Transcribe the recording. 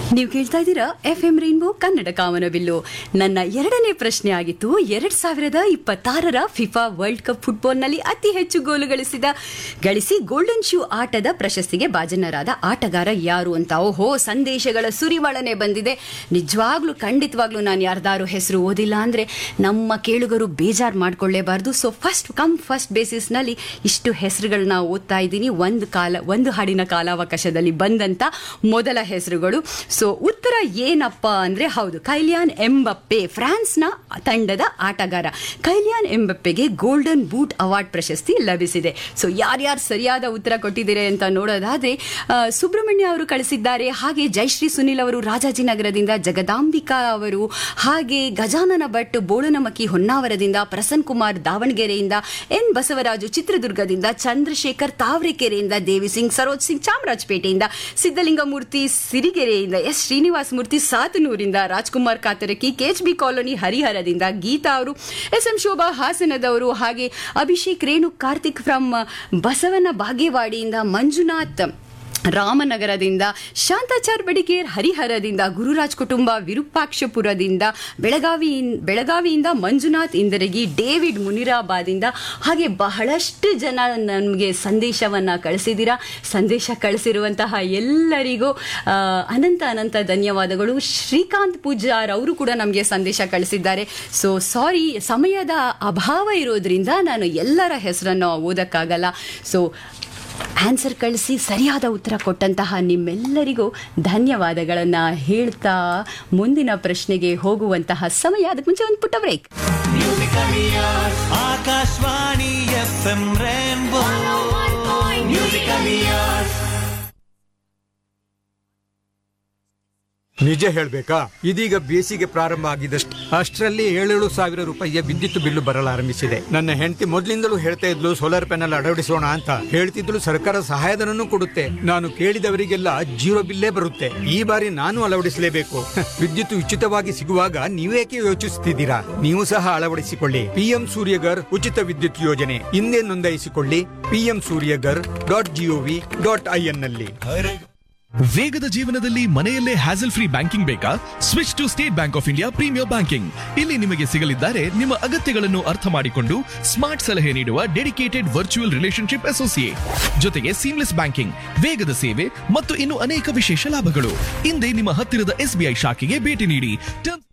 ನೀವು ಕೇಳ್ತಾ ಇದ್ದೀರಾ ಎಫ್ ಎಂ ರೈನ್ಬೋ ಕನ್ನಡ ಕಾಮನಬಿಲ್ಲು ನನ್ನ ಎರಡನೇ ಪ್ರಶ್ನೆ ಆಗಿತ್ತು ಎರಡ್ ಸಾವಿರದ ಇಪ್ಪತ್ತಾರರ ಫಿಫಾ ವರ್ಲ್ಡ್ ಕಪ್ ಫುಟ್ಬಾಲ್ನಲ್ಲಿ ಅತಿ ಹೆಚ್ಚು ಗೋಲು ಗಳಿಸಿದ ಗಳಿಸಿ ಗೋಲ್ಡನ್ ಶೂ ಆಟದ ಪ್ರಶಸ್ತಿಗೆ ಭಾಜನರಾದ ಆಟಗಾರ ಯಾರು ಅಂತ ಓಹೋ ಸಂದೇಶಗಳ ಸುರಿಮಳನೆ ಬಂದಿದೆ ನಿಜವಾಗ್ಲೂ ಖಂಡಿತವಾಗ್ಲೂ ನಾನು ಯಾರ್ದಾರು ಹೆಸರು ಓದಿಲ್ಲ ಅಂದ್ರೆ ನಮ್ಮ ಕೇಳುಗರು ಬೇಜಾರು ಮಾಡ್ಕೊಳ್ಳೇಬಾರ್ದು ಸೊ ಫಸ್ಟ್ ಕಮ್ ಫಸ್ಟ್ ಬೇಸಿಸ್ನಲ್ಲಿ ಇಷ್ಟು ಹೆಸರುಗಳನ್ನ ಓದ್ತಾ ಇದ್ದೀನಿ ಒಂದು ಕಾಲ ಒಂದು ಹಾಡಿನ ಕಾಲಾವಕಾಶದಲ್ಲಿ ಬಂದಂತ ಮೊದಲ ಹೆಸರುಗಳು ಸೊ ಉತ್ತರ ಏನಪ್ಪ ಅಂದ್ರೆ ಹೌದು ಕೈಲಿಯಾನ್ ಎಂಬಪ್ಪೆ ಫ್ರಾನ್ಸ್ನ ತಂಡದ ಆಟಗಾರ ಕೈಲಿಯಾನ್ ಎಂಬಪ್ಪೆಗೆ ಗೋಲ್ಡನ್ ಬೂಟ್ ಅವಾರ್ಡ್ ಪ್ರಶಸ್ತಿ ಲಭಿಸಿದೆ ಸೊ ಯಾರ್ಯಾರು ಸರಿಯಾದ ಉತ್ತರ ಕೊಟ್ಟಿದ್ದೀರಿ ಅಂತ ನೋಡೋದಾದ್ರೆ ಆ, ಸುಬ್ರಹ್ಮಣ್ಯ ಅವರು ಕಳಿಸಿದ್ದಾರೆ ಹಾಗೆ ಜಯಶ್ರೀ ಸುನಿಲ್ ಅವರು ರಾಜಾಜಿನಗರದಿಂದ ಜಗದಾಂಬಿಕಾ ಅವರು ಹಾಗೆ ಗಜಾನನ ಭಟ್ ಬೋಳನಮಕ್ಕಿ ಹೊನ್ನಾವರದಿಂದ ಪ್ರಸನ್ ಕುಮಾರ್ ದಾವಣಗೆರೆಯಿಂದ ಎನ್ ಬಸವರಾಜು ಚಿತ್ರದುರ್ಗದಿಂದ ಚಂದ್ರಶೇಖರ್ ತಾವರೆಕೆರೆಯಿಂದ ದೇವಿ ಸಿಂಗ್ ಸರೋಜ್ ಸಿಂಗ್ ಚಾಮರಾಜಪೇಟೆಯಿಂದ ಸಿದ್ದಲಿಂಗಮೂರ್ತಿ ಸಿರಿಗೆರೆಯಿಂದ ಎಸ್ ಶ್ರೀನಿವಾಸ ಮೂರ್ತಿ ಸಾತನೂರಿಂದ Rajkumar Kataraki KH B colony ಹರಿಹರದಿಂದ ಗೀತಾ ಅವರು ಎಸ್ ಎಂ ಶೋಭಾ ಹಾಸನದವರು ಹಾಗೆ ಅಭಿಷೇಕ್ ರೇಣು ಕಾರ್ತಿಕ್ ಫ್ರಮ್ ಬಸವನ ಬಾಗೇವಾಡಿಯಿಂದ ಮಂಜುನಾಥ್ ರಾಮನಗರದಿಂದ ಶಾಂತಾಚಾರ್ ಬಡಿಗೇರ್ ಹರಿಹರದಿಂದ ಗುರುರಾಜ್ ಕುಟುಂಬ ವಿರೂಪಾಕ್ಷಪುರದಿಂದ ಬೆಳಗಾವಿ ಬೆಳಗಾವಿಯಿಂದ ಮಂಜುನಾಥ್ ಇಂದರಗಿ ಡೇವಿಡ್ ಮುನಿರಾಬಾದಿಂದ ಹಾಗೆ ಬಹಳಷ್ಟು ಜನ ನಮಗೆ ಸಂದೇಶವನ್ನ ಕಳಿಸಿದ್ದೀರಾ ಸಂದೇಶ ಕಳಿಸಿರುವಂತಹ ಎಲ್ಲರಿಗೂ ಆ, ಅನಂತ ಅನಂತ ಧನ್ಯವಾದಗಳು ಶ್ರೀಕಾಂತ್ ಪೂಜಾರ್ ಅವರು ಕೂಡ ನಮಗೆ ಸಂದೇಶ ಕಳಿಸಿದ್ದಾರೆ ಸೊ ಸಾರಿ ಸಮಯದ ಅಭಾವ ಇರೋದ್ರಿಂದ ನಾನು ಎಲ್ಲರ ಹೆಸರನ್ನು ಓದಕ್ಕಾಗಲ್ಲ ಸೊ ಆನ್ಸರ್ ಕಳಿಸಿ ಸರಿಯಾದ ಉತ್ತರ ಕೊಟ್ಟಂತಹ ನಿಮ್ಮೆಲ್ಲರಿಗೂ ಧನ್ಯವಾದಗಳನ್ನು ಹೇಳ್ತಾ ಮುಂದಿನ ಪ್ರಶ್ನೆಗೆ ಹೋಗುವಂತಹ ಸಮಯ ಅದಕ್ಕೆ ಮುಂಚೆ ಒಂದು ಪುಟ್ಟ break Akashvani F M rainbow musical years ನಿಜ ಹೇಳ್ಬೇಕಾ ಇದೀಗ ಬೇಸಿಗೆ ಪ್ರಾರಂಭ ಆಗಿದಷ್ಟು ಅಷ್ಟರಲ್ಲಿ ಏಳೇಳು ಸಾವಿರ ರೂಪಾಯಿಯ ವಿದ್ಯುತ್ ಬಿಲ್ಲು ಬರಲಾರಂಭಿಸಿದೆ ನನ್ನ ಹೆಂಡತಿ ಮೊದಲಿಂದಲೂ ಹೇಳ್ತಾ ಇದ್ಲು ಸೋಲಾರ್ ಪ್ಯಾನೆಲ್ ಅಳವಡಿಸೋಣ ಅಂತ ಹೇಳ್ತಿದ್ಲು ಸರ್ಕಾರ ಸಹಾಯಧನನೂ ಕೊಡುತ್ತೆ ನಾನು ಕೇಳಿದವರಿಗೆಲ್ಲ ಜೀರೋ ಬಿಲ್ಲೇ ಬರುತ್ತೆ ಈ ಬಾರಿ ನಾನು ಅಳವಡಿಸಲೇಬೇಕು ವಿದ್ಯುತ್ ಉಚಿತವಾಗಿ ಸಿಗುವಾಗ ನೀವೇಕೆ ಯೋಚಿಸುತ್ತಿದ್ದೀರಾ ನೀವು ಸಹ ಅಳವಡಿಸಿಕೊಳ್ಳಿ ಪಿಎಂ ಸೂರ್ಯಗರ್ ಉಚಿತ ವಿದ್ಯುತ್ ಯೋಜನೆ ಹಿಂದೆ ನೋಂದಾಯಿಸಿಕೊಳ್ಳಿ PM Suryaghar dot gov dot in ನಲ್ಲಿ ವೇಗದ ಜೀವನದಲ್ಲಿ ಮನೆಯಲ್ಲೇ ಹ್ಯಾಸಲ್ ಫ್ರೀ ಬ್ಯಾಂಕಿಂಗ್ ಬೇಕಾ switch to State Bank of India premier banking ಇಲ್ಲಿ ನಿಮಗೆ ಸಿಗಲಿದ್ದಾರೆ ನಿಮ್ಮ ಅಗತ್ಯಗಳನ್ನು ಅರ್ಥ ಮಾಡಿಕೊಂಡು ಸ್ಮಾರ್ಟ್ ಸಲಹೆ ನೀಡುವ ಡೆಡಿಕೇಟೆಡ್ ವರ್ಚುವಲ್ ರಿಲೇಶನ್ಶಿಪ್ ಅಸೋಸಿಯೇಟ್ ಜೊತೆಗೆ ಸೀಮ್ಲೆಸ್ ಬ್ಯಾಂಕಿಂಗ್ ವೇಗದ ಸೇವೆ ಮತ್ತು ಇನ್ನು ಅನೇಕ ವಿಶೇಷ ಲಾಭಗಳು ಹಿಂದೆ ನಿಮ್ಮ ಹತ್ತಿರದ ಎಸ್ಬಿಐ ಶಾಖೆಗೆ ಭೇಟಿ ನೀಡಿ Terms